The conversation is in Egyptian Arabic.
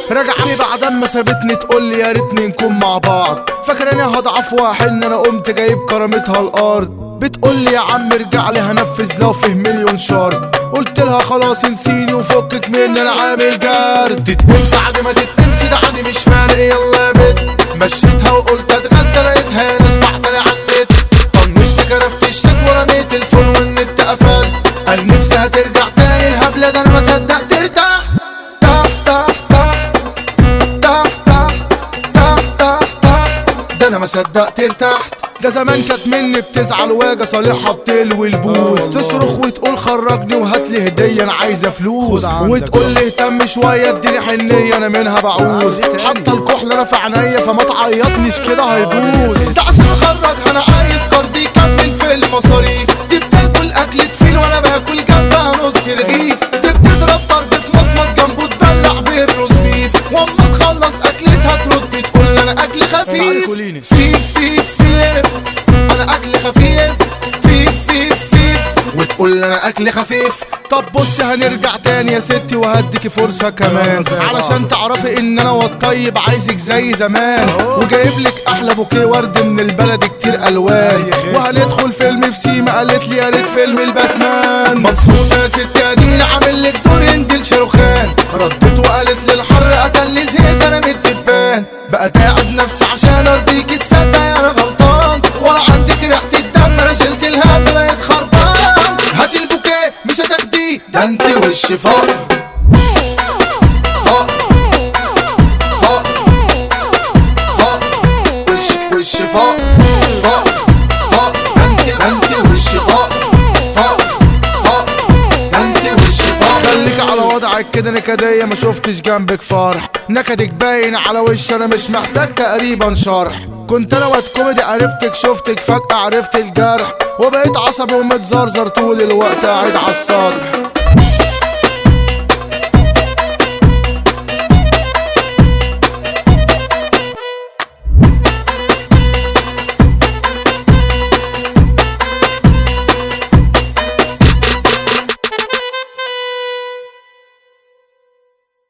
رجعلي بعد ما سابتني تقول لي يا ريتني نكون مع بعض فاكراني هضعف واحن انا قمت جايب كرامتها الارض بتقول لي يا عم ارجع لي هنفذ لو فيه مليون شرط قلت لها خلاص انسيني وفكك مني انا عامل جرد تتقمص عادي ما تتقمص ده عادي مش فارق يلا يا بت مشيتها وقلت اتغدى لقيتها ناس بعتلي على النت طنشت كرفت الشات ورميت الفون والنت قفل قال نفسي هترجع تاني الهبلة ده انا ما صدقت ارتاح تح تح تح تح تح تح تح تح ده انا ما صدقت ارتحت ده زمان كانت مني بتزعل واجي صالحها بتلوي البوز تصرخ وتقول خرجني وهات لي هديه انا عايزه فلوس وتقول لي اهتم شويه اديني حنيه انا منها بعوز حتى الكحل انا في عينيا فما تعيطنيش كده هيبوظ ده عشان اخرج انا عايز قرض يكمل في المصاريف دي بتاكل اكلة فيل وانا باكل جنبها نص رغيف دي بتضرب ضرب في مصمت جنبه تبلع بالروز بيف واما تخلص اكلتها ترد تقول انا اكل خفيف فيف فيف فيف انا اكل خفيف فيف فيف فيف وتقول انا اكل خفيف طب بص هنرجع تاني يا ستي وهديكي فرصة كمان علشان تعرفي ان انا والطيب عايزك زي زمان وجايب لك احلى بوكيه ورد من البلد كتير الوان وهندخل فيلم في سيما قالت لي يا ريت فيلم الباتمان مبسوطة يا ست يا دين عامل لك دور هندي لشاروخان ردت وقالت لي الحر قتلني زهقت انا من الدبان بقى تعب نفسي عشان ارضيكي تصدق انا غلطان ولا عندك ريحة الدم انا شلت الهم بقيت خربان هاتي البوكيه مش هتاخديه ده انت وش فوق فوق فوق فوق وش وش فوق فوق فوق ده انت ده انت وش فوق فوق فوق ده انت وش فوق خليك على وضعك كده نكدية ما شفتش جنبك فرح نكدك باين على وش انا مش محتاج تقريبا شرح كنت انا واد كوميدي عرفتك شفتك فجأة عرفت الجرح وبقيت عصبي ومتزرزر طول الوقت قاعد على السطح